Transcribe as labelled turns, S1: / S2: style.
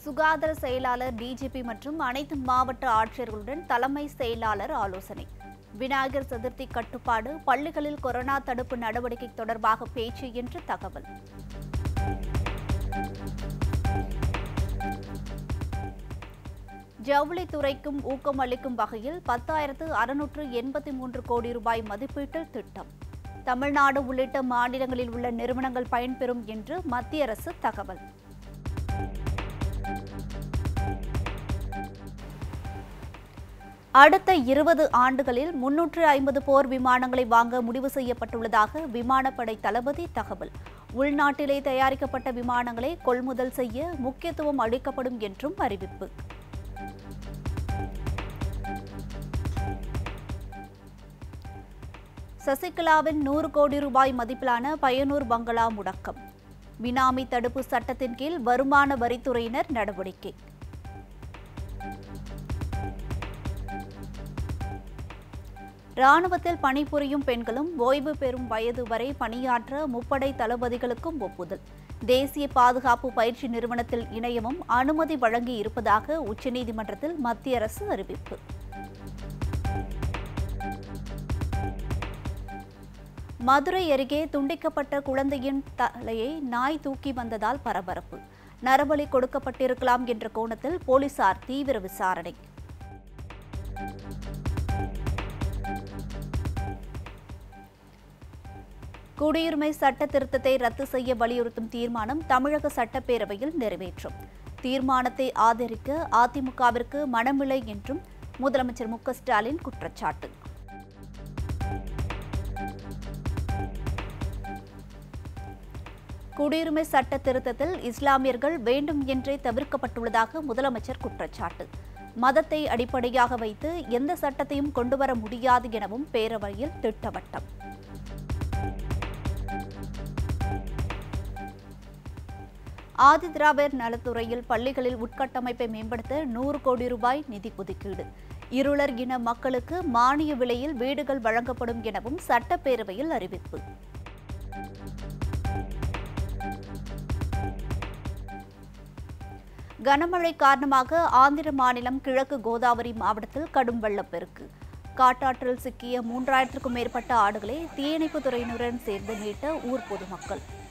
S1: சுகாதார செயலாளர் டிஜிபி மற்றும் அனைத்து மாவட்ட ஆட்சியர்களுடன் தலைமை செயலாளர் ஆலோசனை விநாயகர் சதுர்த்தி கட்டுப்பாடு பள்ளிகளில் கொரோனா தடுப்பு நடவடிக்கை தொடர்பாக பேச்சு என்று தகவல் ஜவுளித்துறைக்கும் ஊக்கம் அளிக்கும் வகையில் பத்தாயிரத்து அறுநூற்று எண்பத்தி மூன்று கோடி ரூபாய் மதிப்பீட்டில் திட்டம் தமிழ்நாடு உள்ளிட்ட மாநிலங்களில் உள்ள நிறுவனங்கள் பயன்பெறும் என்று மத்திய அரசு தகவல் அடுத்த இருபது ஆண்டுகளில் முன்னூற்று ஐம்பது போர் விமானங்களை வாங்க முடிவு செய்யப்பட்டுள்ளதாக விமானப்படை தளபதி தகவல் உள்நாட்டிலே தயாரிக்கப்பட்ட விமானங்களை கொள்முதல் செய்ய முக்கியத்துவம் அளிக்கப்படும் என்றும் அறிவிப்பு சசிகலாவின் நூறு கோடி ரூபாய் மதிப்பிலான பயனூர் பங்களா முடக்கம் பினாமி தடுப்பு சட்டத்தின் கீழ் வருமான வரித்துறையினர் நடவடிக்கை ராணுவத்தில் பணிபுரியும் பெண்களும் ஓய்வு பெறும் வயது வரை பணியாற்ற முப்படை தளபதிகளுக்கும் ஒப்புதல் தேசிய பாதுகாப்பு பயிற்சி நிறுவனத்தில் இணையவும் அனுமதி வழங்கி இருப்பதாக உச்சநீதிமன்றத்தில் மத்திய அரசு அறிவிப்பு மதுரை அருகே துண்டிக்கப்பட்ட குழந்தையின் தலையை நாய் தூக்கி வந்ததால் பரபரப்பு நரபலி கொடுக்கப்பட்டிருக்கலாம் என்ற கோணத்தில் போலீசார் தீவிர விசாரணை குடியுரிமை சட்ட திருத்தத்தை ரத்து செய்ய வலியுறுத்தும் தீர்மானம் தமிழக சட்டப்பேரவையில் நிறைவேற்றும் தீர்மானத்தை ஆதரிக்க அதிமுகவிற்கு மனமில்லை என்றும் முதலமைச்சர் மு க ஸ்டாலின் குற்றச்சாட்டு குடியுரிமை சட்ட திருத்தத்தில் இஸ்லாமியர்கள் வேண்டும் என்றே தவிர்க்கப்பட்டுள்ளதாக முதலமைச்சர் குற்றச்சாட்டு மதத்தை அடிப்படையாக வைத்து எந்த சட்டத்தையும் கொண்டுவர முடியாது எனவும் பேரவையில் திட்டவட்டம் ஆதிதிராவிடர் நலத்துறையில் பள்ளிகளில் உட்கட்டமைப்பை மேம்படுத்த நூறு கோடி ரூபாய் நிதி ஒதுக்கீடு இருளர் இன மக்களுக்கு மானிய விலையில் வீடுகள் வழங்கப்படும் எனவும் சட்டப்பேரவையில் அறிவிப்பு கனமழை காரணமாக ஆந்திர மாநிலம் கிழக்கு கோதாவரி மாவட்டத்தில் கடும் வெள்ளப்பெருக்கு காட்டாற்றில் சிக்கிய மூன்றாயிரத்திற்கும் மேற்பட்ட ஆடுகளை தீயணைப்புத் துறையினருடன் சேர்ந்து மீட்ட ஊர் பொதுமக்கள்